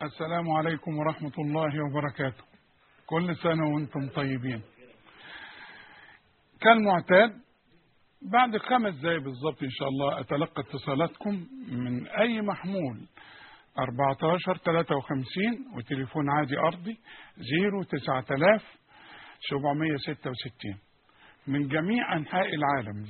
السلام عليكم ورحمة الله وبركاته كل سنة وانتم طيبين كالمعتاد بعد خمس دقايق بالظبط ان شاء الله اتلقى اتصالاتكم من اي محمول 14 53 وتليفون عادي ارضي 09000 766 من جميع انحاء العالم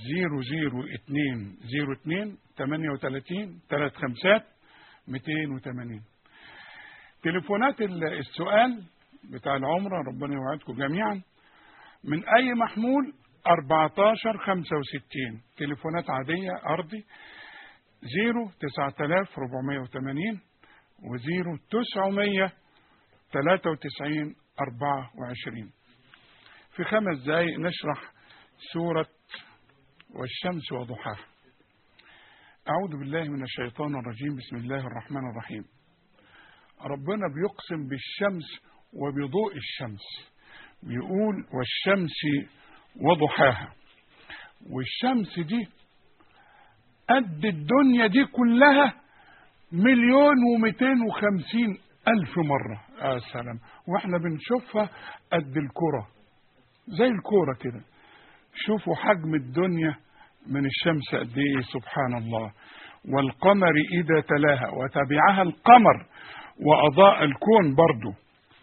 00202 38 35 280 تليفونات السؤال بتاع العمرة ربنا يوعدكم جميعا من أي محمول 14 65 تليفونات عادية أرضي 0 9480 و 0 900 93 24 في خمس دقايق نشرح سورة والشمس وضحاها أعوذ بالله من الشيطان الرجيم بسم الله الرحمن الرحيم ربنا بيقسم بالشمس وبضوء الشمس بيقول والشمس وضحاها والشمس دي قد الدنيا دي كلها مليون ومئتين وخمسين ألف مرة يا سلام واحنا بنشوفها قد الكرة زي الكورة كده شوفوا حجم الدنيا من الشمس قد ايه سبحان الله والقمر إذا تلاها وتبعها القمر وأضاء الكون برضه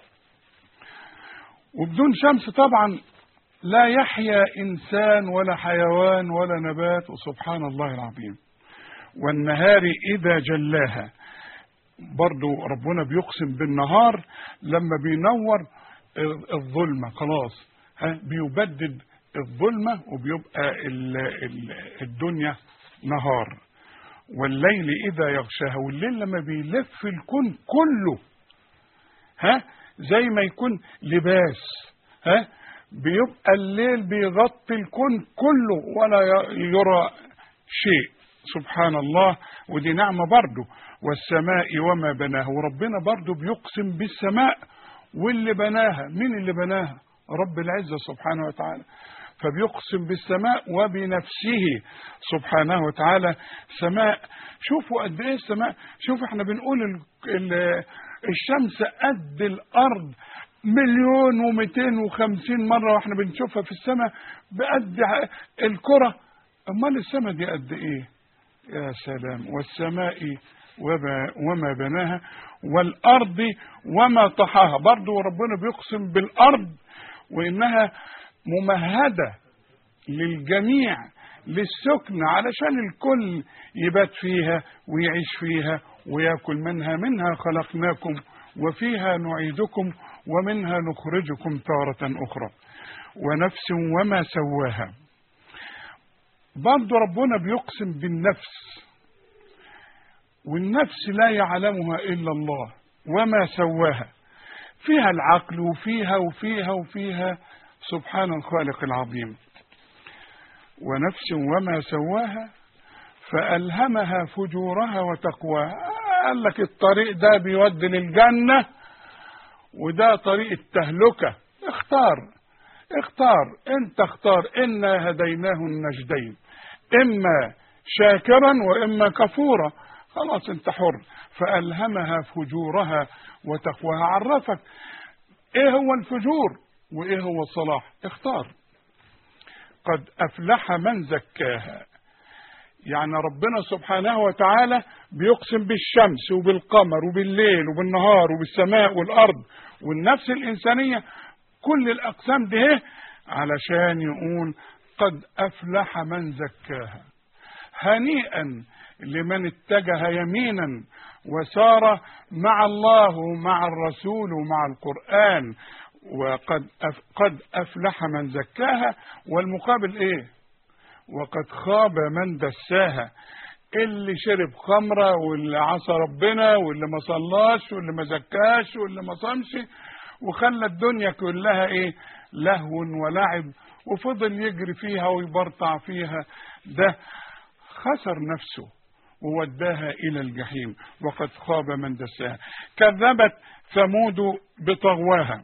وبدون شمس طبعا لا يحيا إنسان ولا حيوان ولا نبات وسبحان الله العظيم والنهار إذا جلاها برضو ربنا بيقسم بالنهار لما بينور الظلمة خلاص ها بيبدد الظلمة وبيبقى ال ال الدنيا نهار والليل إذا يغشاها والليل لما بيلف الكون كله ها زي ما يكون لباس ها بيبقى الليل بيغطي الكون كله ولا يرى شيء سبحان الله ودي نعمة برضه والسماء وما بناها وربنا برضه بيقسم بالسماء واللي بناها مين اللي بناها رب العزة سبحانه وتعالى فبيقسم بالسماء وبنفسه سبحانه وتعالى سماء شوفوا قد ايه السماء شوفوا احنا بنقول ال ال الشمس قد الارض مليون ومئتين وخمسين مرة واحنا بنشوفها في السماء بقد الكرة امال السماء دي قد ايه يا سلام والسماء وما, وما بناها والارض وما طحاها برضو ربنا بيقسم بالارض وانها ممهدة للجميع للسكن علشان الكل يبات فيها ويعيش فيها وياكل منها منها خلقناكم وفيها نعيدكم ومنها نخرجكم تارة أخرى ونفس وما سواها برضو ربنا بيقسم بالنفس والنفس لا يعلمها إلا الله وما سواها فيها العقل وفيها وفيها وفيها سبحان الخالق العظيم ونفس وما سواها فألهمها فجورها وتقواها قال لك الطريق ده بيودي للجنة وده طريق التهلكة اختار اختار انت اختار انا هديناه النجدين اما شاكرا واما كفورا خلاص انت حر فألهمها فجورها وتقواها عرفك ايه هو الفجور وايه هو الصلاح اختار قد افلح من زكاها يعني ربنا سبحانه وتعالى بيقسم بالشمس وبالقمر وبالليل وبالنهار وبالسماء والارض والنفس الانسانيه كل الاقسام دي علشان يقول قد افلح من زكاها هنيئا لمن اتجه يمينا وسار مع الله ومع الرسول ومع القرآن وقد أف قد أفلح من زكاها والمقابل إيه وقد خاب من دساها اللي شرب خمرة واللي عصى ربنا واللي ما صلاش واللي ما زكاش واللي ما صامش وخلى الدنيا كلها ايه لهو ولعب وفضل يجري فيها ويبرطع فيها ده خسر نفسه ووداها إلى الجحيم وقد خاب من دساها كذبت ثمود بطغواها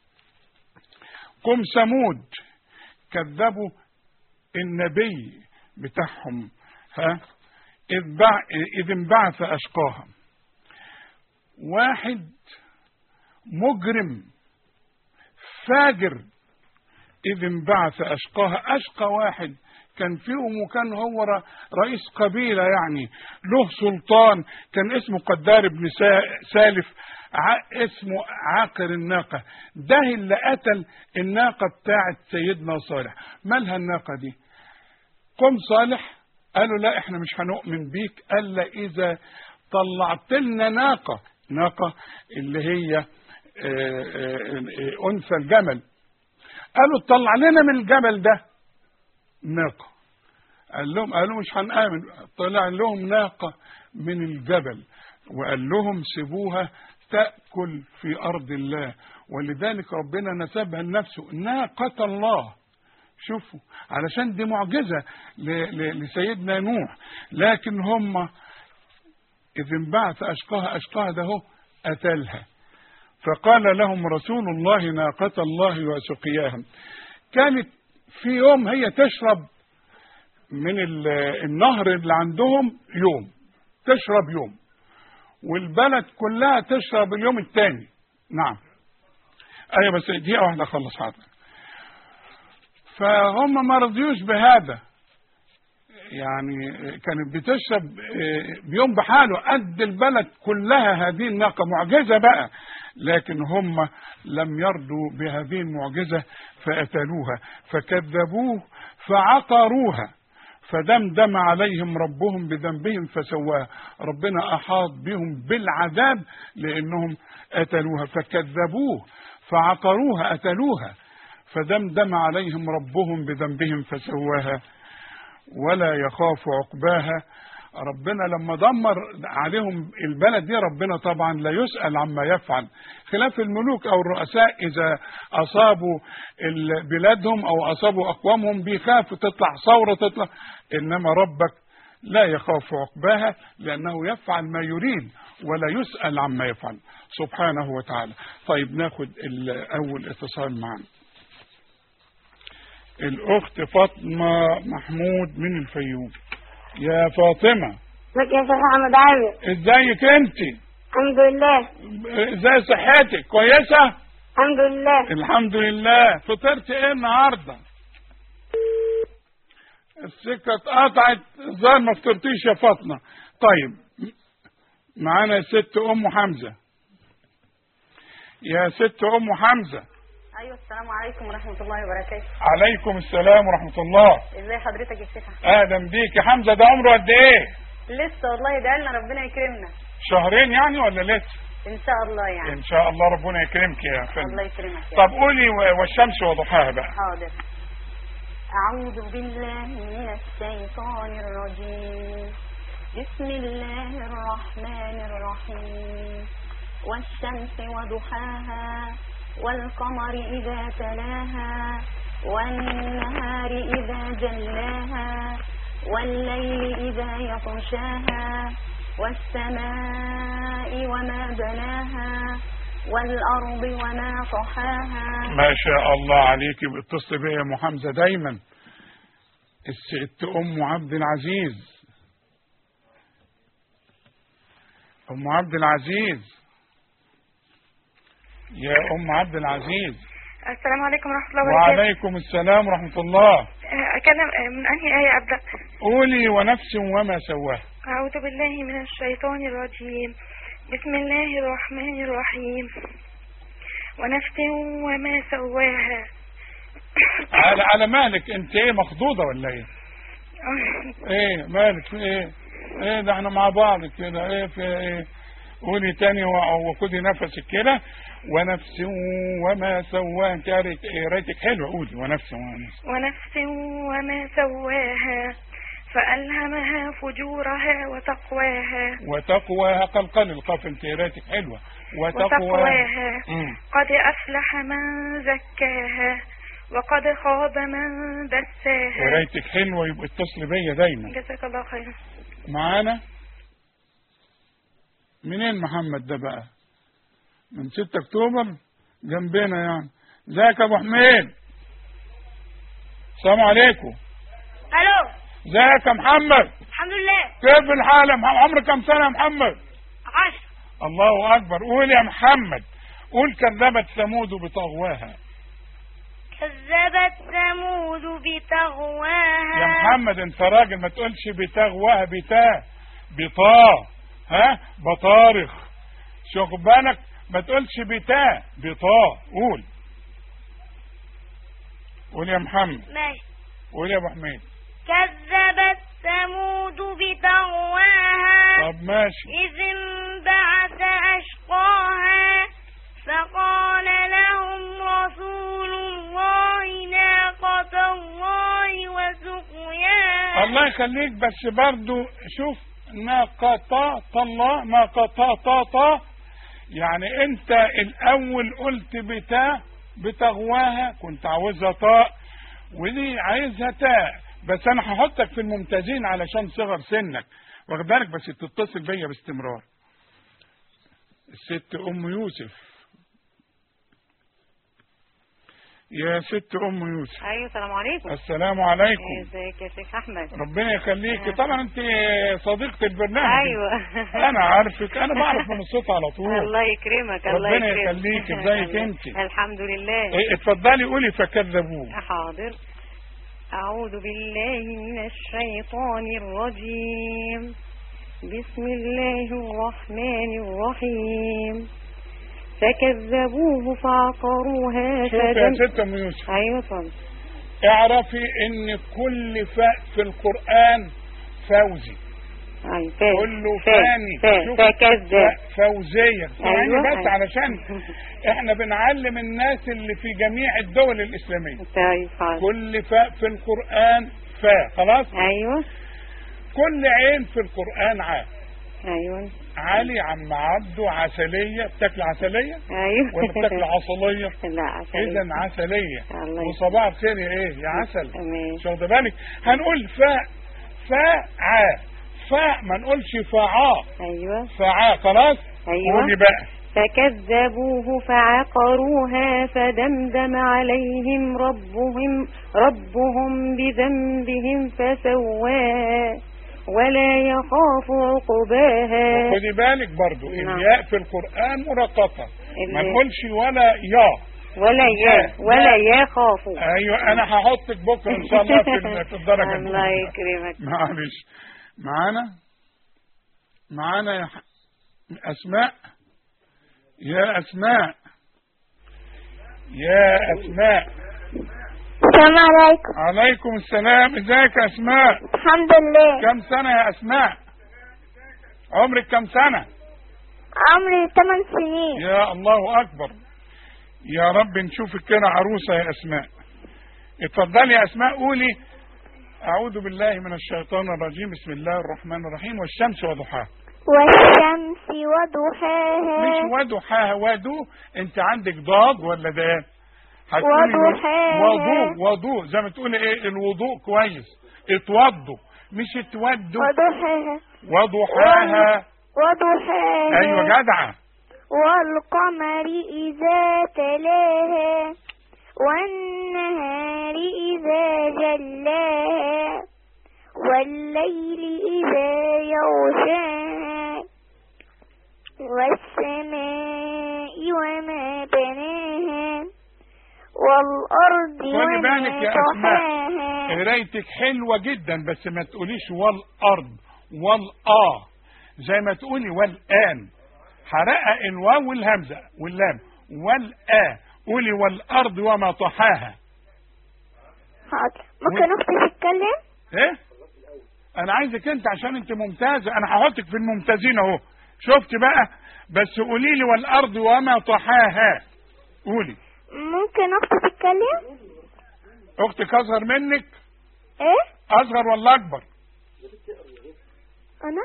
قم ثمود كذبوا النبي بتاعهم ها إذ, بع... إذ انبعث أشقاها واحد مجرم فاجر إذ انبعث أشقاها أشقى واحد كان فيهم وكان هو ر- رئيس قبيلة يعني له سلطان كان اسمه قدار بن سا- سالف ع- اسمه عاقر الناقة ده اللي قتل الناقة بتاعت سيدنا صالح مالها الناقة دي قم صالح قالوا لا احنا مش هنؤمن بيك الا اذا طلعت لنا ناقة ناقة اللي هي آه، آه، آه، انثى الجمل قالوا طلع لنا من الجبل ده ناقة قال لهم قالوا مش هنآمن طلع لهم ناقة من الجبل وقال لهم سيبوها تأكل في أرض الله ولذلك ربنا نسبها لنفسه ناقة الله شوفوا علشان دي معجزة ل- ل- لسيدنا نوح لكن هم إذ انبعث أشقاها أشقاها ده هو أتلها فقال لهم رسول الله ناقة الله وسقياها كانت في يوم هي تشرب من ال- النهر اللي عندهم يوم تشرب يوم والبلد كلها تشرب اليوم الثاني نعم ايوه بس دقيقه واحده اخلص حاضر فهم ما رضيوش بهذا يعني كانت بتشرب بيوم بحاله قد البلد كلها هذه الناقة معجزة بقى لكن هم لم يرضوا بهذه المعجزة فأتلوها فكذبوه فعقروها فدمدم عليهم ربهم بذنبهم فسواها ربنا أحاط بهم بالعذاب لأنهم أتلوها فكذبوه فعقروها أتلوها فدمدم عليهم ربهم بذنبهم فسواها ولا يخاف عقباها ربنا لما دمر عليهم البلد دي ربنا طبعا لا يسأل عما يفعل خلاف الملوك او الرؤساء اذا اصابوا ال- بلادهم او اصابوا اقوامهم بيخافوا تطلع ثوره تطلع انما ربك لا يخاف عقباها لانه يفعل ما يريد ولا يسأل عما يفعل سبحانه وتعالى طيب ناخد ال- اول اتصال معنا الاخت فاطمه محمود من الفيوم يا فاطمه ازيك يا شيخ احمد عامر ازيك انت الحمد لله ازاي صحتك كويسه الحمد لله الحمد لله فطرت ايه النهارده السكه اتقطعت الظاهر ما فطرتيش يا فاطمه طيب معانا ست ام حمزه يا ست ام حمزه ايوه السلام عليكم ورحمه الله وبركاته عليكم السلام ورحمه الله ازي حضرتك يا شيخ أحمد؟ اهلا بيك يا حمزه ده عمره قد ايه لسه والله ده لنا ربنا يكرمنا شهرين يعني ولا لسه ان شاء الله يعني ان شاء الله ربنا يكرمك يا الله فندم يكرمك يا طب قولي و- والشمس وضحاها بقى حاضر أعوذ بالله من الشيطان الرجيم بسم الله الرحمن الرحيم والشمس وضحاها والقمر إذا تلاها والنهار إذا جلاها والليل إذا يغشاها والسماء وما بناها والأرض وما طحاها ما شاء الله عليك بتصل بيا يا ام حمزه دايما الست ام عبد العزيز ام عبد العزيز يا ام عبد العزيز السلام عليكم ورحمة الله وبركاته وعليكم السلام ورحمه الله آه، أكلم آه، من أنهي آية أبدأ قولي ونفس وما سواها أعوذ بالله من الشيطان الرجيم بسم الله الرحمن الرحيم ونفس وما سواها على على مالك انت ايه مخضوضه ولا ايه ايه مالك في ايه ايه ده احنا مع بعض كده ايه في ايه قولي تاني و- وخدي نفسك كده ونفس وما سواها انت قريت- قرايتك حلوه قولي ونفس وما سواها. ونفس وما سواها فألهمها فجورها وتقواها وتقواها قلقل القاف انت قرايتك حلوه وتقواها وتقواها مم. قد أفلح من زكاها وقد خاب من دساها قرايتك حلوه يبقى اتصل بيا دايما جزاك الله خيرا معانا منين محمد ده بقى من 6 اكتوبر جنبنا يعني ازيك يا ابو حميد السلام عليكم الو ازيك يا محمد الحمد لله كيف الحال يا محمد عمرك كم سنه يا محمد عشر الله اكبر قول يا محمد قول كذبت ثمود بطغواها كذبت ثمود بطغواها يا محمد انت راجل ما تقولش بتغواها بتا بطا ها بطارخ شوف بالك ما تقولش بتا بطا قول قول يا محمد ماشي قول يا ابو حميد كذبت ثمود بطغواها طب ماشي إذ انبعث أشقاها فقال لهم رسول الله ناقة الله وسقياها الله يخليك بس برضو شوف ناقطا الله ناقطا طا طا يعني انت الاول قلت بتا بتغواها كنت عاوزها طاء ودي عايزها تاء بس انا هحطك في الممتازين علشان صغر سنك واخد بالك بس تتصل بيا باستمرار الست ام يوسف يا ست ام يوسف ايوه السلام عليكم السلام عليكم ازيك يا شيخ احمد ربنا يخليك طبعا انت صديقة البرنامج ايوه انا عارفك انا بعرف من الصوت على طول الله يكرمك الله ربنا يكرمك يخليك. ازيك انت؟ الحمد لله إيه، اتفضلي قولي فكذبوه حاضر أعوذ بالله من الشيطان الرجيم بسم الله الرحمن الرحيم فكذبوه فعقروها شوف يا فدم ست ام يوسف أيوة طبعا اعرفي ان كل فاء في القرآن فوزي أيوة فا- كله فا- فاني فا- شوف، فكذب فاء فوزية يعني أيوة، بس أيوة. علشان احنا بنعلم الناس اللي في جميع الدول الاسلامية طيب حاضر. كل فاء في القرآن فاء خلاص أيوة كل عين في القرآن عاء أيوة علي عم عبده عسلية بتاكل عسلية أيوة ولا بتاكل عصلية لا عسل اذا عسلية الله وصباح الخير يا ايه يا عسل تمام مش واخد بالك هنقول فاء فاء عاء فاء ما نقولش فعاء أيوة فعاء خلاص أيوة. قولي بقى فكذبوه فعقروها فدمدم عليهم ربهم ربهم بذنبهم فسواها ولا يخاف عقباها خدي بالك برضو نعم. الياء في القرآن مرققة ما ال- نقولش ولا يا ولا يا ولا يخاف ايوه انا هحطك بكره ان شاء الله في ال- في الدرجه الله الأولى. يكرمك معلش معانا معانا يا ح... اسماء يا اسماء يا اسماء السلام عليكم عليكم السلام ازيك يا اسماء الحمد لله كم سنه يا اسماء عمرك كم سنه عمري 8 سنين يا الله اكبر يا رب نشوفك كده عروسه يا اسماء اتفضلي يا اسماء قولي اعوذ بالله من الشيطان الرجيم بسم الله الرحمن الرحيم والشمس وضحاها والشمس وضحاها مش وضحاها ودو انت عندك ضاد ولا ده هتقولي وضحاها. وضوء وضوء زي ما تقولي ايه الوضوء كويس اتوضوا مش اتودوا وضحاها وضحاها وضحاها ايوه جدعه والقمر إذا تلاها والنهار إذا جلاها والليل إذا يغشاها والسماء وما بناها والأرض خلي وما بالك يا اسماء طحاها قرايتك حلوه جدا بس ما تقوليش والارض والآ زي ما تقولي والآن حرقق الواو والهمزه واللام والآ قولي والارض وما طحاها حاضر ممكن أختي تتكلم؟ ايه انا عايزك انت عشان انت ممتازه انا هحطك في الممتازين اهو شفت بقى بس قولي لي والارض وما طحاها قولي ممكن أختي تتكلم؟ اختك اصغر منك إيه؟ اصغر ولا اكبر أنا؟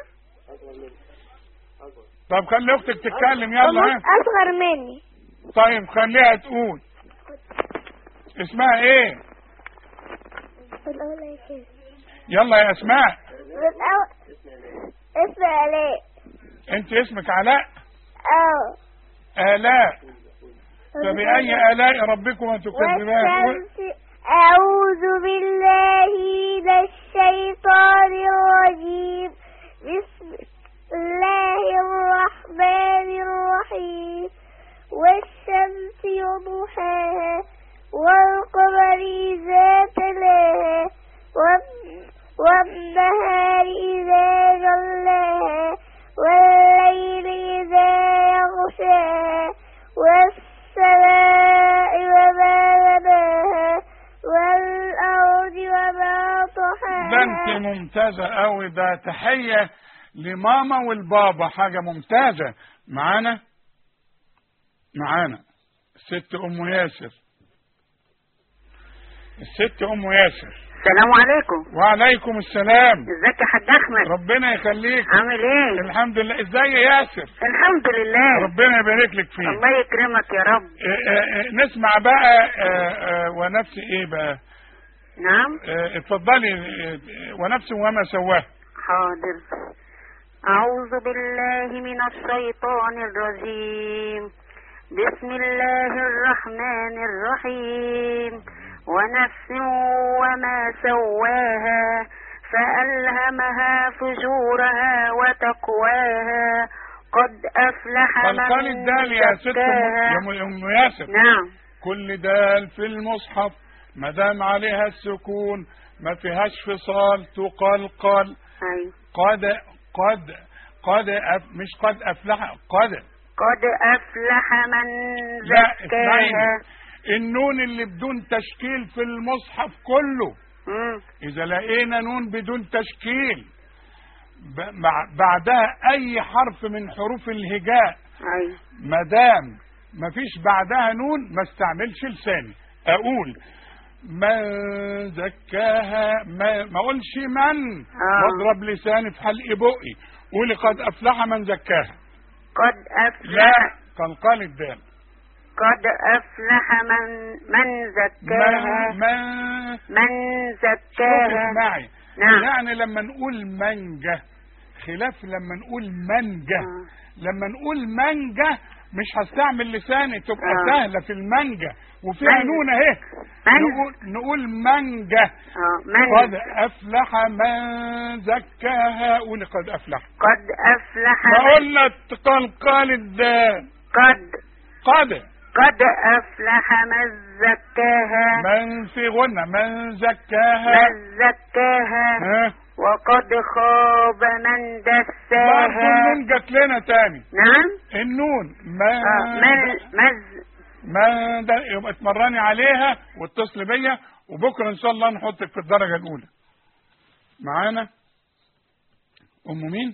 طب خلي اختك تتكلم يلا ها أصغر مني طيب خليها تقول اسمها ايه الأولى كده يلا يا اسماء اسم علاء انت اسمك علاء اه الاء فبأي آلاء ربكما تكذبان والشمس أعوذ بالله من الشيطان الرجيم بسم الله الرحمن الرحيم والشمس وضحاها والقمر إذا تلاها والن- والنهار إذا جلاها والليل إذا يغشاها والسماء وما بناها والأرض وما ده انت طحاها ممتازة قوي ده تحية لماما والبابا حاجة ممتازة معانا معانا الست ام ياسر الست ام ياسر السلام عليكم وعليكم السلام ازيك يا حاج احمد ربنا يخليك عامل ايه الحمد لله ازاي يا ياسر الحمد لله ربنا يبارك لك فيه الله يكرمك يا رب اه، اه، اه، نسمع بقى اه، اه، ونفس ايه بقى نعم اه، اتفضلي اه، ونفس وما سواه حاضر أعوذ بالله من الشيطان الرجيم بسم الله الرحمن الرحيم ونفس وما سواها فألهمها فجورها وتقواها قد أفلح قلقال من الدال يا ست زكاها. ام يا ام ياسر نعم كل دال في المصحف ما دام عليها السكون ما فيهاش فصال تقلقل أيوة قد قد قد أف مش قد افلح قد قد أفلح من لا زكاها اسمعيني النون اللي بدون تشكيل في المصحف كله مم. اذا لقينا نون بدون تشكيل ب- مع- بعدها اي حرف من حروف الهجاء أيوة ما دام ما فيش بعدها نون ما استعملش لساني اقول من زكاها ما, ما اقولش من آه. واضرب لساني في حلق بقي قولي قد افلح من زكاها قد لا أفلح قلقال الدال قد أفلح من من من زكاها من من شوف زكاها اسمعي نعم. يعني لما نقول منجة خلاف لما نقول منجة آه. لما نقول منجة مش هستعمل لساني تبقى آه. سهلة في المانجة وفيها من- نون اهي من نقول نقول منجة آه قد من أفلح من زكاها قولي قد أفلح قد أفلح ما من قلنا قلقال الدال قد قد قد أفلح من زكاها من في غنى من زكاها من زكاها ها وقد خاب من برضه دساها النون جت لنا تاني نعم النون آه من من من ما ده يبقى اتمرني عليها واتصل بيا وبكره ان شاء الله نحطك في الدرجه الاولى معانا ام مين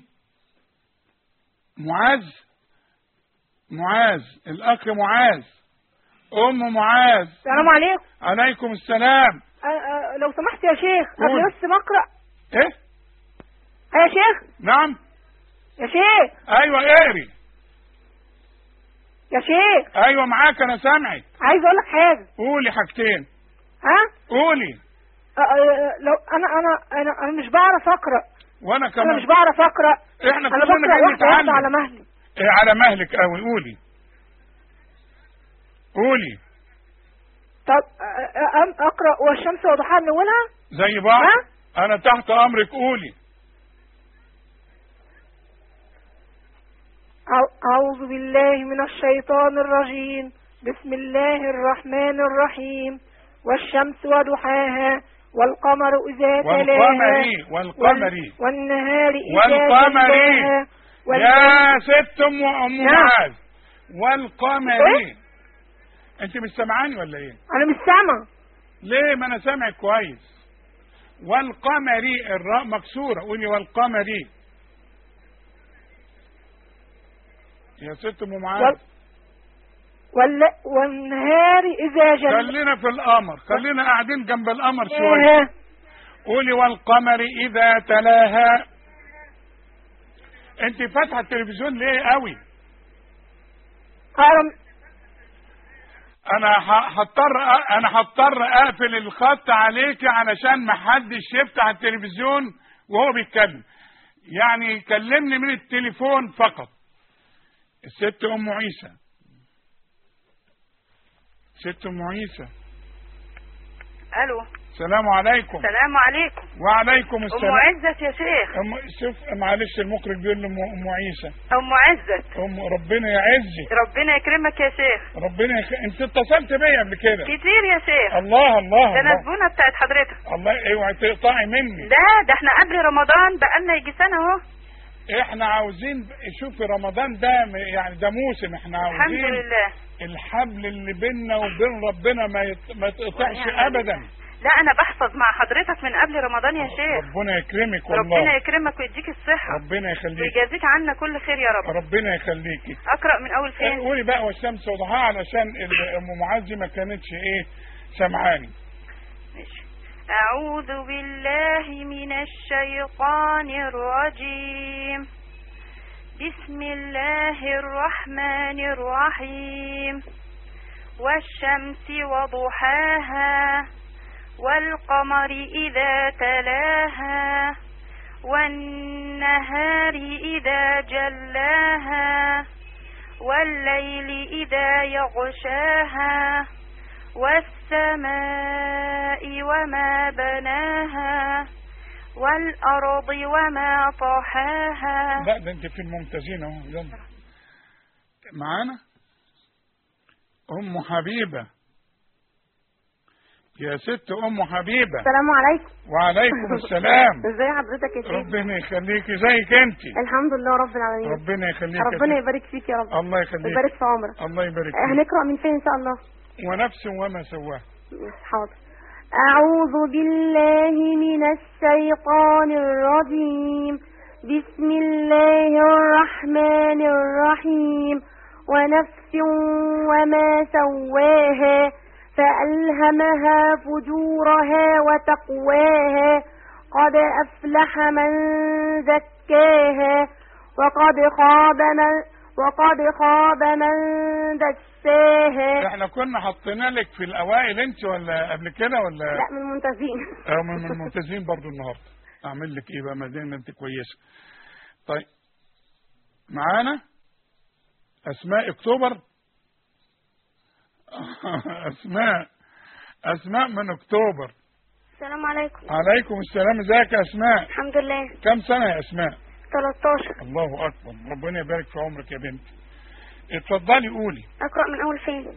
معاذ معاذ الاخ معاذ ام معاذ السلام عليكم عليكم السلام أه أه لو سمحت يا شيخ قول. قبل بس ما اقرا ايه أه يا شيخ نعم يا شيخ ايوه اقري يا شيخ ايوه معاك انا سامعك عايز اقول لك حاجه قولي حاجتين ها قولي أه أه لو انا انا انا انا مش بعرف اقرا وانا انا كمان مش بعرف اقرا احنا انا كلنا بقرا جايين واحده واحده نتعلم على مهلي إيه على مهلك قوي قولي قولي طب أه أه أم- اقرا والشمس وضحاها من اولها زي بعض ها؟ انا تحت امرك قولي أع- أعوذ بالله من الشيطان الرجيم بسم الله الرحمن الرحيم والشمس وضحاها والقمر إذا تلاها والقمر والقمر وال- والنهار إذا والقمر جلاها والليل- يا ست ام ام نعم. معاذ والقمر إيه؟ انت مش سامعاني ولا ايه أنا مش سامع ليه ما انا سامعك كويس والقمر الراء مكسوره قولي والقمر يا ست ام معاذ وال- وال... والنهار إذا جل خلينا في القمر خلينا قاعدين جنب القمر شويه إيه؟ قولي والقمر اذا تلاها انت فاتحه التلفزيون ليه قوي أنا انا ه- هضطر أ- انا هضطر اقفل الخط عليكي علشان ما حدش يفتح التلفزيون وهو بيتكلم يعني يكلمني من التليفون فقط الست ام عيسى ست ام عيسى الو السلام عليكم السلام عليكم وعليكم ام السلام عزت يا شيخ أم شوف معلش المخرج بيقول له ام أم عيسى ام عزت ام ربنا يعزك ربنا يكرمك يا شيخ ربنا يخ... انت اتصلت بيا قبل كده كتير يا شيخ الله الله ده انا الله, زبونه بتاعت حضرتك الله اوعي تقطعي مني لا ده احنا قبل رمضان بقالنا يجي سنه اهو احنا عاوزين شوفي رمضان ده م- يعني ده موسم احنا الحمد عاوزين لله الحبل اللي بيننا وبين ربنا ما يت... ما تقطعش ونعم ابدا لا انا بحفظ مع حضرتك من قبل رمضان يا شيخ ربنا يكرمك ربنا والله يكرمك ويديك الصحه ربنا يخليك ويجازيك عنا كل خير يا رب ربنا يخليكي اقرا من اول فين قولي بقى والشمس وضحاها علشان ال- ام معزي ما كانتش ايه سمعاني ماشي. أعوذ بالله من الشيطان الرجيم بسم الله الرحمن الرحيم والشمس وضحاها والقمر إذا تلاها والنهار إذا جلاها والليل إذا يغشاها والسماء وما بناها والأرض وما طحاها لا ده انت في الممتازين اهو يلا معانا ام حبيبه يا ست ام حبيبه السلام عليكم وعليكم السلام ازي حضرتك يا شيخ ربنا يخليكي زيك انت الحمد لله رب العالمين ربنا يخليك يا ربنا ست. يبارك فيك يا رب الله يخليك ويبارك في عمرك الله يبارك آه، فيك هنقرأ من فين ان شاء الله ونفس وما سواه حاضر أعوذ بالله من الشيطان الرجيم بسم الله الرحمن الرحيم ونفس وما سواها فألهمها فجورها وتقواها قد أفلح من زكاها وقد خاب من وقد خاب من دساها احنا كنا حطينا لك في الاوائل انت ولا قبل كده ولا لا من المنتزين اه من من الممتازين برضو النهارده اعمل لك ايه بقى ما دام انت كويسه طيب معانا اسماء اكتوبر اسماء اسماء من اكتوبر السلام عليكم عليكم السلام ازيك يا اسماء الحمد لله كم سنه يا اسماء 13 الله اكبر ربنا يبارك في عمرك يا بنتي اتفضلي قولي أقرأ من أول فين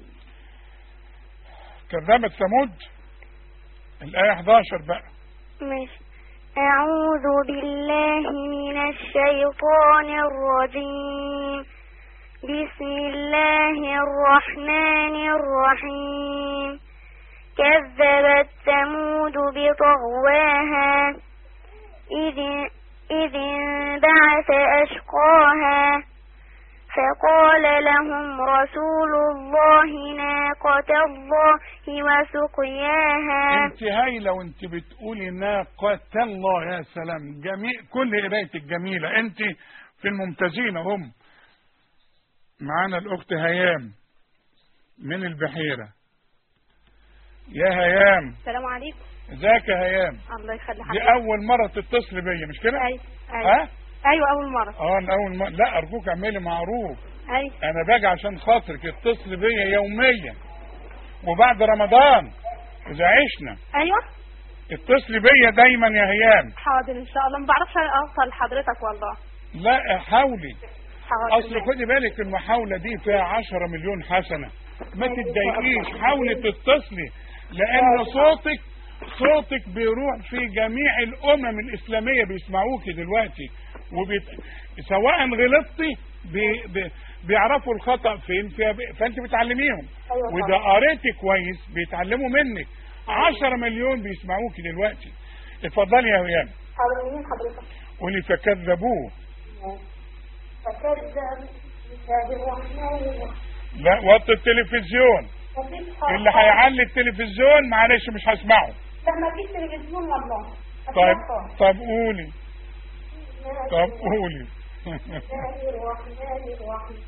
كذبت ثمود الايه 11 بقى ماشي أعوذ بالله من الشيطان الرجيم بسم الله الرحمن الرحيم كذبت ثمود بطغواها إذ إذ انبعث أشقاها فقال لهم رسول الله ناقة الله وسقياها انت هايله وانت بتقولي ناقة الله يا سلام جميل كل قرايتك جميله انت في الممتازين هم معانا الاخت هيام من البحيره يا هيام السلام عليكم ازيك يا هيام الله يخلي دي حضرتك اول مره تتصل بيا مش كده ايوه ايوه ها ايوه اول مره اه أنا اول مره لا ارجوك اعملي معروف ايوه انا باجي عشان خاطرك اتصل بيا يوميا وبعد رمضان اذا عشنا ايوه اتصلي بيا دايما يا هيام حاضر ان شاء الله ما بعرفش اوصل لحضرتك والله لا حاولي حاضر اصل خدي بالك المحاولة دي فيها عشرة مليون حسنة ما تتضايقيش حاولي تتصلي لان صوتك صوتك بيروح في جميع الامم الاسلامية بيسمعوكي دلوقتي وبيت... سواء غلطتي بي... بي... بيعرفوا الخطأ فين فيها ب... فانت بتعلميهم واذا قريتي كويس بيتعلموا منك عشرة مليون بيسمعوكي دلوقتي اتفضلي يا هيام حاضر مين حضرتك قولي فكذبوه فكذب بالله الرحمن الرحيم لا وطي التلفزيون اللي هيعلي التلفزيون معلش مش هسمعه لا ما فيش تلفزيون والله طيب طب قولي طب قولي الله الرحمن الرحيم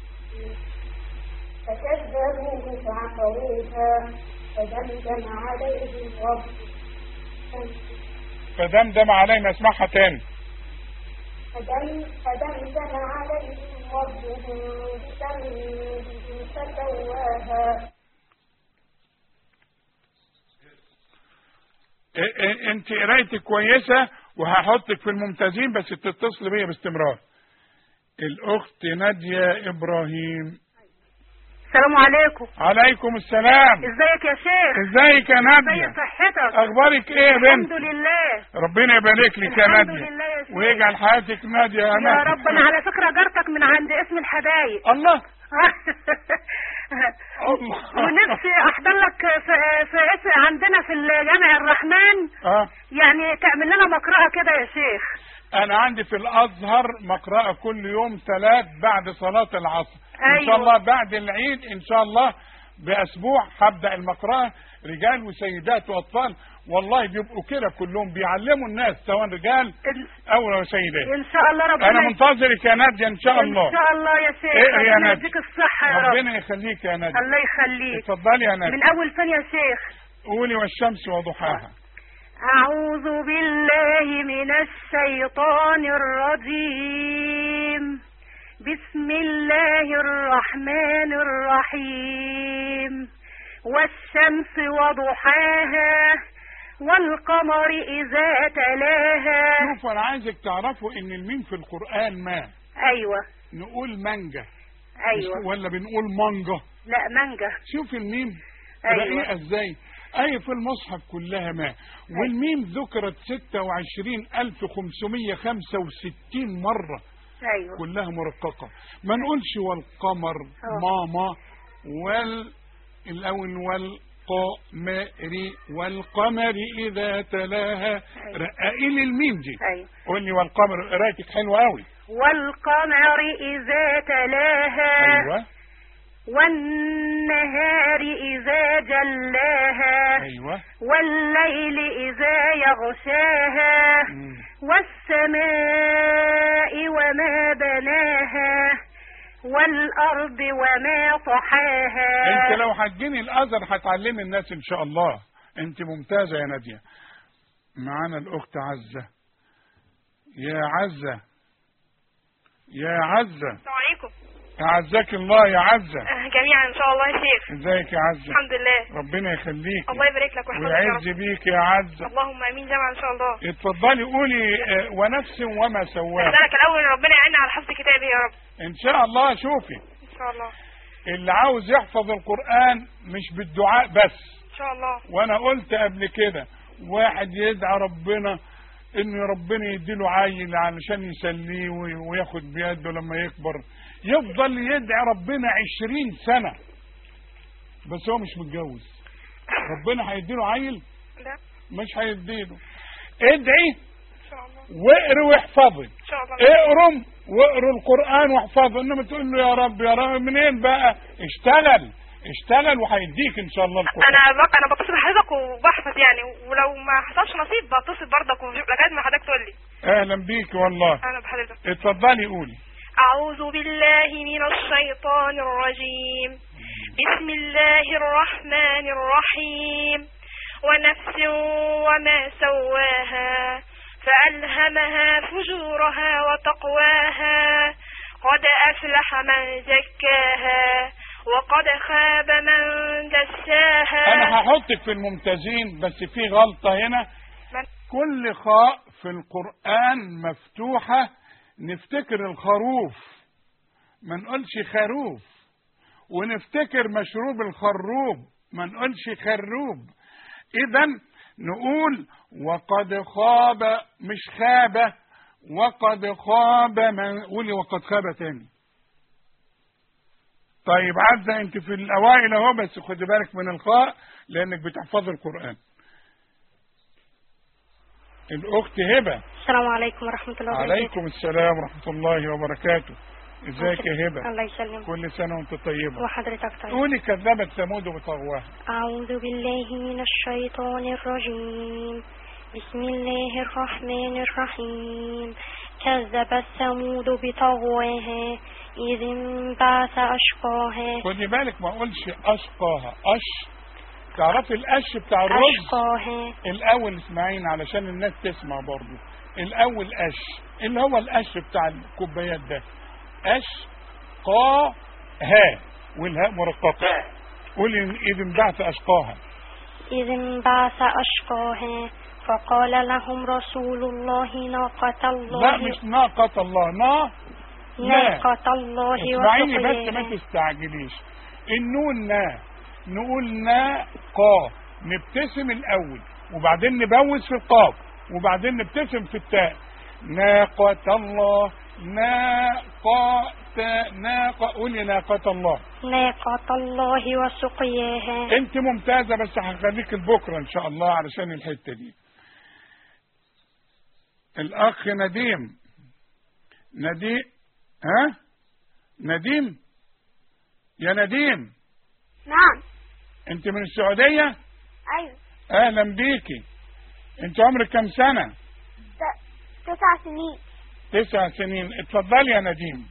فكذبوه فعقروها فدمدم عليهم ربهم فدمدم علينا اسمعها تاني فدم- فدمدم عليهم ربهم بذنبهم فسواها إ- إ- انت قرايتك كويسه وهحطك في الممتازين بس تتصل بيا باستمرار الاخت ناديه ابراهيم السلام عليكم عليكم السلام ازيك يا شيخ ازيك يا ازي ناديه صحتك اخبارك ايه يا الحمد بنت لله ربنا يبارك لك يا الحمد ناديه لله يا شيخ. ويجعل حياتك ناديه يا يا ناديه رب انا على فكره جارتك من عند اسم الحبايب الله الله ونفسي احضر لك في, في اسم عندنا في الجامع الرحمن اه يعني تعمل لنا مقرأة كده يا شيخ انا عندي في الازهر مقرأة كل يوم ثلاث بعد صلاة العصر ان شاء أيوة. الله بعد العيد ان شاء الله باسبوع هبدأ المقرأة رجال وسيدات واطفال والله بيبقوا كده كلهم بيعلموا الناس سواء رجال إن- او سيدات ان شاء الله ربنا انا منتظرك يا نادية ان شاء الله ان شاء الله يا شيخ إيه يا ربنا نادية؟ يديك الصحة يا رب ربنا يخليك يا نادية الله يخليك اتفضلي يا نادية من اول فين يا شيخ قولي والشمس وضحاها أعوذ بالله من الشيطان الرجيم بسم الله الرحمن الرحيم والشمس وضحاها والقمر إذا تلاها شوفوا انا عايزك تعرفوا ان الميم في القرآن ما أيوة نقول مانجا أيوة ولا بنقول مانجا لا مانجا شوف الميم أيوة. رقيقة ازاي أي في المصحف كلها ما والميم ذكرت 26565 مرة أيوة كلها مرققة ما نقولش والقمر ماما وال الأول والقمر والقمر إذا تلاها رققي لي الميم دي أيوة قول لي والقمر قرايتك حلوة قوي والقمر إذا تلاها أيوة والنهار إذا جلاها أيوة والليل إذا يغشاها مم. والسماء وما بناها والأرض وما طحاها انت لو هتجيني الازهر هتعلمي الناس ان شاء الله انت ممتازه يا ناديه معانا الاخت عزه يا عزه يا عزه السلام عليكم اعزك الله يا عزه آه، جميعا ان شاء الله يا شيخ ازيك يا عزه الحمد لله ربنا يخليك الله يبارك لك ويحفظك يا ويعز رب بيك يا عزه اللهم امين جميعا ان شاء الله اتفضلي قولي آه، ونفس وما سواها اسالك الاول ربنا يعيننا على حفظ كتابه يا رب ان شاء الله شوفي ان شاء الله اللي عاوز يحفظ القران مش بالدعاء بس ان شاء الله وانا قلت قبل كده واحد يدعي ربنا ان ربنا يديله عيل علشان يسليه وي- وياخد بيده لما يكبر يفضل يدعي ربنا عشرين سنة بس هو مش متجوز ربنا هيديله عيل لا مش هيديله ادعي ان شاء الله واقري واحفظي ان شاء الله اقرم واقروا القرآن واحفظوا انما تقول له يا رب يا رب منين بقى اشتغل اشتغل وهيديك ان شاء الله القرآن انا بق... انا بتصل بحضرتك وبحفظ يعني ولو ما حصلش نصيب بتصل برضك لغايه ما حضرتك تقول لي اهلا بيك والله انا بحضرتك اتفضلي قولي أعوذ بالله من الشيطان الرجيم بسم الله الرحمن الرحيم ونفس وما سواها فألهمها فجورها وتقواها قد أفلح من زكاها وقد خاب من دساها انا هحطك في الممتازين بس في غلطة هنا من- كل خاء في القرآن مفتوحة نفتكر الخروف ما نقولش خروف ونفتكر مشروب الخروب ما نقولش خروب اذا نقول وقد خاب مش خاب وقد خاب من قولي وقد خاب تاني طيب عزة انت في الاوائل اهو بس خدي بالك من الخاء لانك بتحفظ القرآن الاخت هبة السلام عليكم ورحمة الله وبركاته عليكم السلام ورحمة الله وبركاته ازيك يا هبة الله يسلمك كل سنة وانت طيبة وحضرتك طيب قولي كذبت ثمود بطغواها أعوذ بالله من الشيطان الرجيم بسم الله الرحمن الرحيم كذبت ثمود بطغواها إذ انبعث أشقاها خدي بالك ما اقولش اشقاها اش تعرفي القش بتاع الرز أشقاها الاول اسمعين علشان الناس تسمع برضو الاول قش اللي هو القش بتاع الكوبايات ده قش قا ها والهاء مرققه قولي اذا انبعث اشقاها إذ انبعث أشقاها فقال لهم رسول الله ناقة لا الله مش ناقة الله نا لا ناقة الله اسمعيني بس ما وسقياها تستعجليش النون نا نقول نا قا نبتسم الاول وبعدين نبوز في القاف وبعدين نبتسم في التاء ناقة الله ناقة ناقة قولي ناقة الله ناقة الله وسقياها انت ممتازة بس هخليك لبكرة ان شاء الله علشان الحتة دي الاخ نديم نديم ها نديم يا نديم نعم انت من السعودية أيوة اهلا بيكي انت عمرك كم سنة ت- تسع سنين تسع سنين اتفضلي يا نديم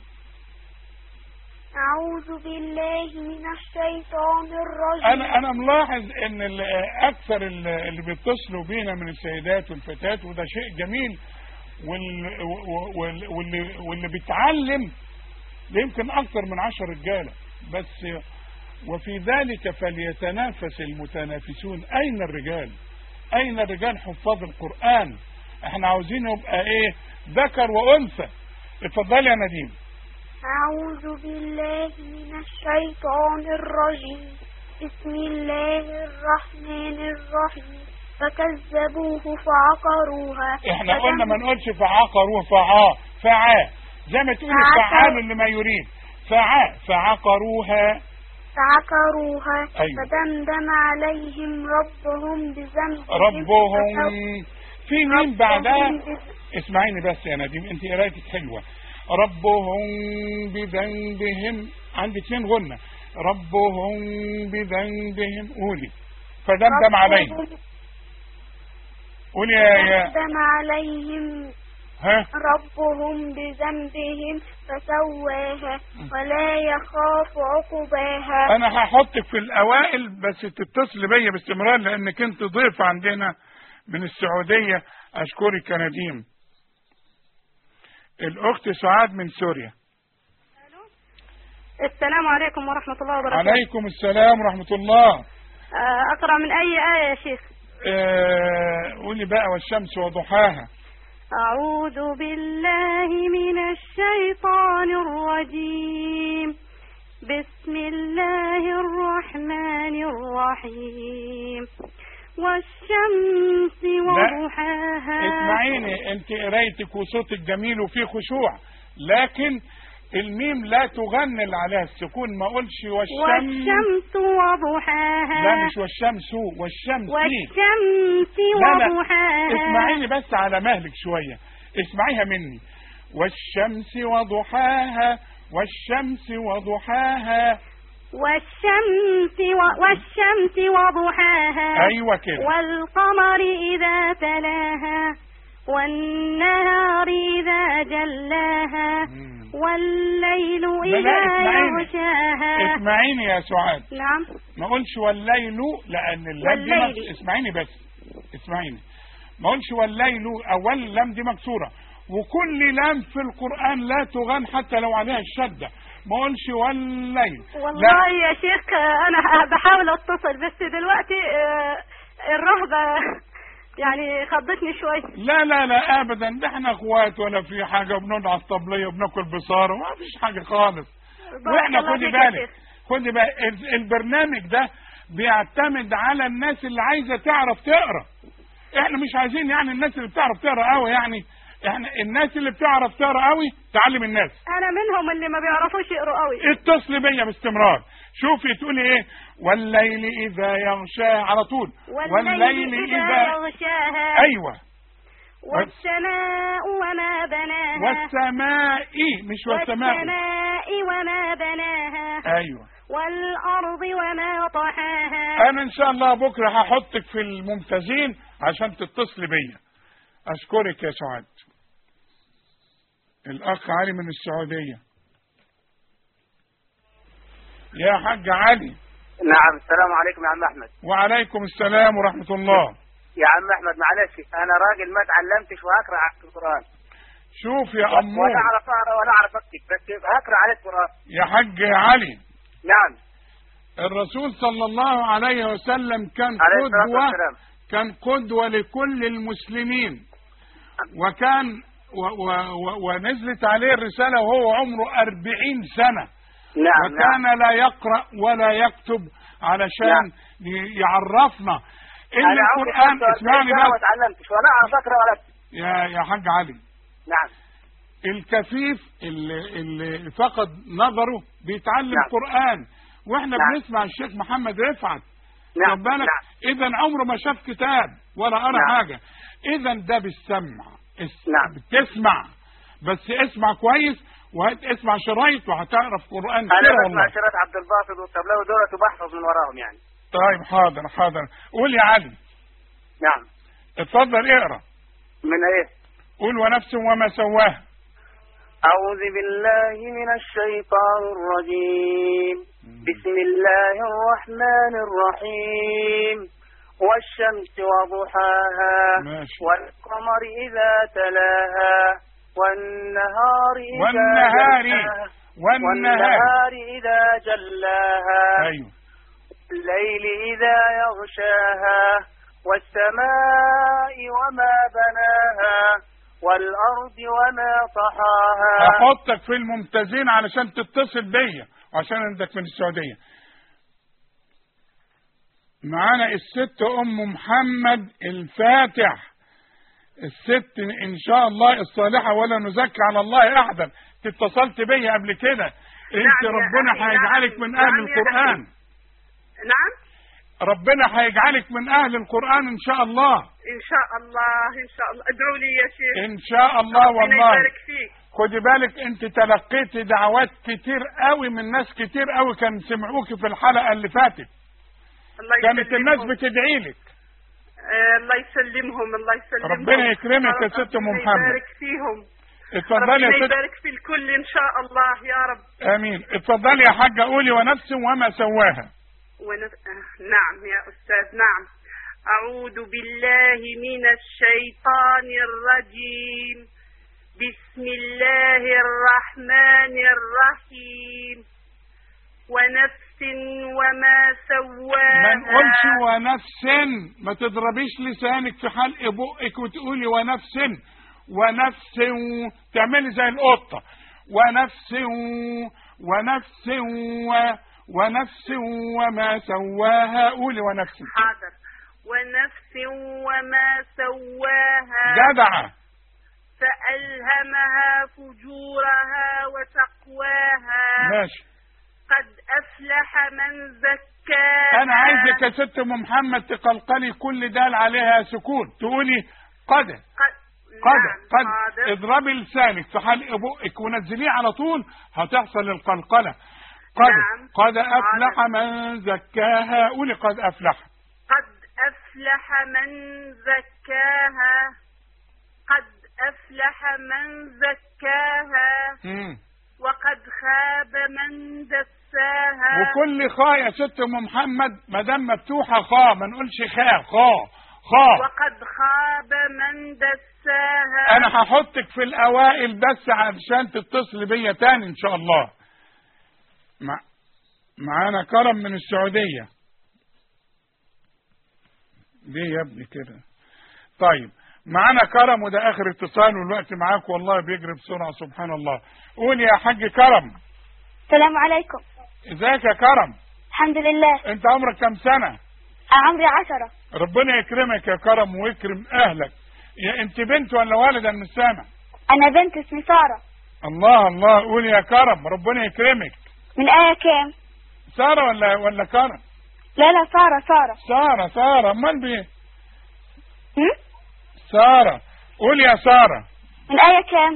أعوذ بالله من الشيطان الرجيم انا انا ملاحظ ان ال- اكثر ال- اللي بيتصلوا بينا من السيدات والفتيات وده شيء جميل وال- وال- واللي واللي بيتعلم يمكن اكثر من عشر رجاله بس وفي ذلك فليتنافس المتنافسون اين الرجال اين الرجال حفاظ القران احنا عاوزين يبقى ايه ذكر وانثى اتفضلي يا نديم أعوذ بالله من الشيطان الرجيم بسم الله الرحمن الرحيم فكذبوه فعقروها احنا فدم- قلنا ما نقولش فعقروا فعا فعا زي ما تقولي فعقر- فعال لما يريد فعا فعقروها فعقروها أيوة. فدمدم عليهم ربهم بذنبهم ربهم في مين ربهم بعدها بذ- اسمعيني بس يا نديم انت قرايتك حلوه ربهم بذنبهم عندي اتنين غنى ربهم بذنبهم قولي فدمدم عليهم ربهم قولي يا يا دمدم عليهم ها ربهم بذنبهم فسواها ولا يخاف عقباها انا هحطك في الاوائل بس تتصل بيا باستمرار لانك انت ضيف عندنا من السعوديه اشكرك يا نديم الاخت سعاد من سوريا السلام عليكم ورحمة الله وبركاته عليكم السلام ورحمه الله آه، أقرأ من أي آية يا شيخ آه، قولي بقى والشمس وضحاها أعوذ بالله من الشيطان الرجيم بسم الله الرحمن الرحيم والشمس وضحاها اسمعيني انت قرايتك وصوتك جميل وفيه خشوع لكن الميم لا تغنل عليها السكون ما اقولش والشمس والشمس وضحاها لا مش والشمس والشمس والشمس لا لا وضحاها اسمعيني بس على مهلك شوية اسمعيها مني والشمس وضحاها والشمس وضحاها والشمس و... والشمس وضحاها ايوه كده والقمر إذا تلاها والنهار إذا جلاها مم. والليل لا، إذا اسمعيني. يغشاها اسمعيني يا سعاد نعم ما اقولش والليل لان اللام دي والليل. مكس... اسمعيني بس اسمعيني ما اقولش والليل اول اللام دي مكسوره وكل لام في القران لا تغن حتى لو عليها الشده ما اقولش والليل والله يا شيخ آه، أنا بحاول أتصل بس دلوقتي آه، الرهبة يعني خضتني شوية لا لا لا ابدا ده احنا اخوات ولا في حاجه وبنقعد على الطبليه وبناكل بصاره ما فيش حاجه خالص بارك واحنا الله خدي فيك يا بالك شيخ. خدي بالك ال- البرنامج ده بيعتمد على الناس اللي عايزه تعرف تقرا احنا مش عايزين يعني الناس اللي بتعرف تقرا قوي يعني احنا الناس اللي بتعرف تقرا قوي تعلم الناس أنا منهم اللي ما بيعرفوش يقروا قوي اتصلي بيا باستمرار شوفي تقولي ايه والليل اذا يغشاه على طول والليل إذا يغشاها ايوه والسماء وما بناها والسماء مش والسماء والسماء وما بناها ايوه والأرض وما طحاها انا ان شاء الله بكره هحطك في الممتازين عشان تتصلي بيا اشكرك يا سعاد الاخ علي من السعوديه يا حاج علي نعم السلام عليكم يا عم احمد وعليكم السلام ورحمه الله يا عم احمد معلش انا راجل ما تعلمتش وهقرا على القران شوف يا ولا امور اعرف اقرا ولا اعرف اكتب بس هقرا على القران يا حاج علي نعم الرسول صلى الله عليه وسلم كان عليه الصلاه قدوه والسلام كان قدوة لكل المسلمين وكان و و و ونزلت عليه الرسالة وهو عمره أربعين سنة نعم نعم وكان لا يقرأ ولا يكتب علشان ي- يعرفنا إن أنا عمري القرآن 45 اسمعني سنة ما بس تعلمتش ولا أعرف أقرأ ولا أكتب. يا يا حاج علي نعم الكفيف اللي, اللي فقد نظره بيتعلم نعم. قرآن واحنا نعم. بنسمع الشيخ محمد رفعت نعم خد بالك نعم اذا عمره ما شاف كتاب ولا قرا نعم. حاجه اذا ده بالسمع اس- نعم. بتسمع بس اسمع كويس وهتسمع شرايط وهتعرف قرآن أنا كتير بسمع والله شريط عبد الباسط والطبلاوي دولت وبحفظ من وراهم يعني طيب حاضر حاضر قول يا علي نعم اتفضل اقرا من إيه قول ونفس وما سواها أعوذ بالله من الشيطان الرجيم بسم الله الرحمن الرحيم والشمس وضحاها ماشي. والقمر إذا تلاها والنهار إذا والنهار جلاها والنهار والنهار إذا جلاها ايوه الليل إذا يغشاها والسماء وما بناها والأرض وما طحاها هحطك في الممتازين علشان تتصل بيا وعشان عندك من السعودية معانا الست ام محمد الفاتح الست ان شاء الله الصالحة ولا نزكي على الله احدا اتصلت بيا قبل كده انت يا ربنا أخي، هيجعلك نعم، من اهل نعم يا القرآن نعم ربنا هيجعلك من اهل القرآن ان شاء الله ان شاء الله ان شاء الله ادعوا لي يا شيخ ان شاء الله ربنا والله يبارك فيك خدي بالك انت تلقيت دعوات كتير قوي من ناس كتير قوي كان سمعوكي في الحلقة اللي فاتت الله كانت الناس يسلمهم. بتدعي لك آه، الله يسلمهم الله يسلمهم ربنا يكرمك يا ست أم ربنا محمد. يبارك فيهم اتفضلي ربنا يا ست يبارك في الكل ان شاء الله يا رب امين اتفضلي يا حاجة قولي ونفس وما سواها ونف... آه، نعم يا أستاذ نعم أعوذ بالله من الشيطان الرجيم بسم الله الرحمن الرحيم ونفس وما سواها ما نقولش ونفس ما تضربيش لسانك في حلق بقك وتقولي ونفس ونفس و... تعملي زي القطة ونفس و... ونفس و... ونفس وما سواها قولي ونفس حاضر ونفس وما سواها جدعة فألهمها فجورها وتقواها ماشي قد أفلح من زكاها انا عايزك يا ست ام محمد تقلقلي كل دال عليها سكون تقولي قد قد قد نعم، قد حاضر. اضربي لسانك في حلق بقك ونزليه على طول هتحصل القلقلة قد نعم، قد افلح حاضر. من زكاها قولي قد افلح قد أفلح من زكاها قد أفلح من زكاها مم. وقد خاب من دساها وكل خاء يا ست ام محمد ما دام مفتوحه خاء ما نقولش خاء خاء خاء وقد خاب من دساها انا هحطك في الاوائل بس علشان تتصل بيا تاني ان شاء الله مع... معانا كرم من السعودية ليه يا ابني كده طيب معانا كرم وده اخر اتصال والوقت معاك والله بيجري بسرعة سبحان الله قول يا حاج كرم السلام عليكم ازيك يا كرم الحمد لله انت عمرك كام سنة عمري عشرة ربنا يكرمك يا كرم ويكرم اهلك يا انت بنت ولا ولد من السامع أنا بنت اسمي سارة الله الله قول يا كرم ربنا يكرمك من آية كام؟ سارة ولا ولا كرم لا لا سارة سارة سارة سارة امال بيه هم؟ سارة قول يا سارة من آية كام؟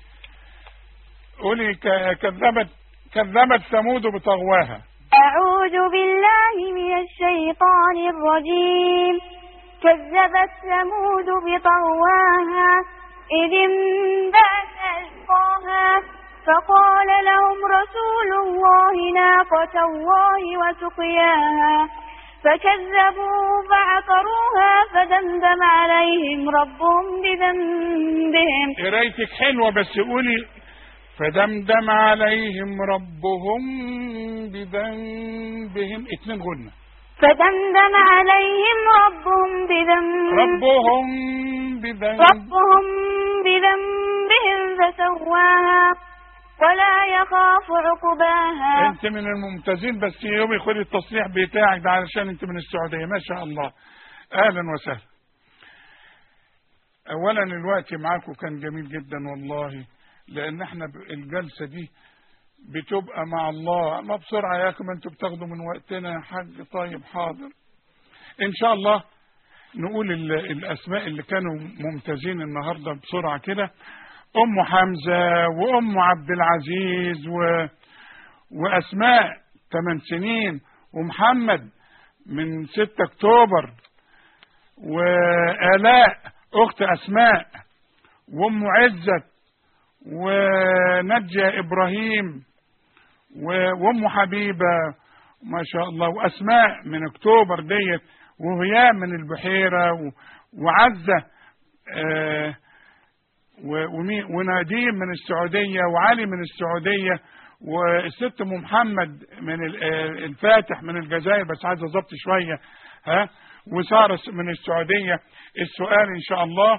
قولي ك- كذبت كذبت ثمود بطغواها أعوذ بالله من الشيطان الرجيم كذبت ثمود بطغواها إذ انبعث أشقاها فقال لهم رسول الله ناقة الله وسقياها فكذبوا فعقروها فدمدم عليهم ربهم بذنبهم قرايتك حلوة بس قولي فدمدم عليهم ربهم بذنبهم اتنين غنى فدمدم عليهم ربهم بذنب ربهم بذنب ربهم بذنبهم فسواها ولا يخاف عقباها انت من الممتازين بس يومي خدي التصريح بتاعك ده علشان انت من السعوديه ما شاء الله اهلا وسهلا اولا الوقت معاكم كان جميل جدا والله لان احنا ب- الجلسه دي بتبقى مع الله ما بسرعه ياكم انتوا بتاخدوا من وقتنا يا حاج طيب حاضر ان شاء الله نقول ال- الاسماء اللي كانوا ممتازين النهارده بسرعه كده ام حمزه وام عبد العزيز و... واسماء 8 سنين ومحمد من 6 اكتوبر والاء اخت اسماء وام عزت ونجية ابراهيم و- وام حبيبه ما شاء الله واسماء من اكتوبر ديت وهيام من البحيره و- وعزه آه و- ومين- ونديم من السعوديه وعلي من السعوديه والست ام محمد من ال- آه، الفاتح من الجزائر بس عايز اظبط شويه ها وساره من السعوديه السؤال ان شاء الله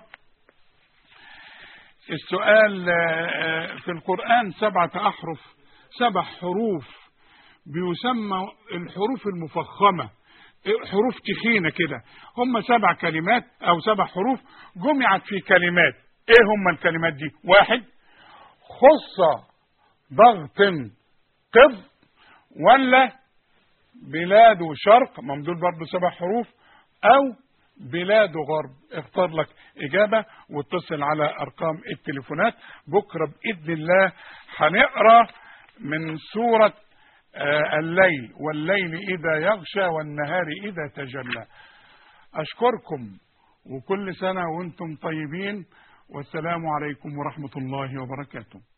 السؤال آه، آه، في القرآن سبعة أحرف سبع حروف بيسمى الحروف المفخمة حروف تخينة كده هم سبع كلمات أو سبع حروف جمعت في كلمات إيه هم الكلمات دي واحد خص ضغط قض ولا بلاد شرق ممدود برضه سبع حروف أو بلاد غرب اختار لك إجابة واتصل على أرقام التليفونات بكرة بإذن الله هنقرأ من سورة آه، الليل والليل إذا يغشى والنهار إذا تجلى أشكركم وكل سنة وأنتم طيبين والسلام عليكم ورحمة الله وبركاته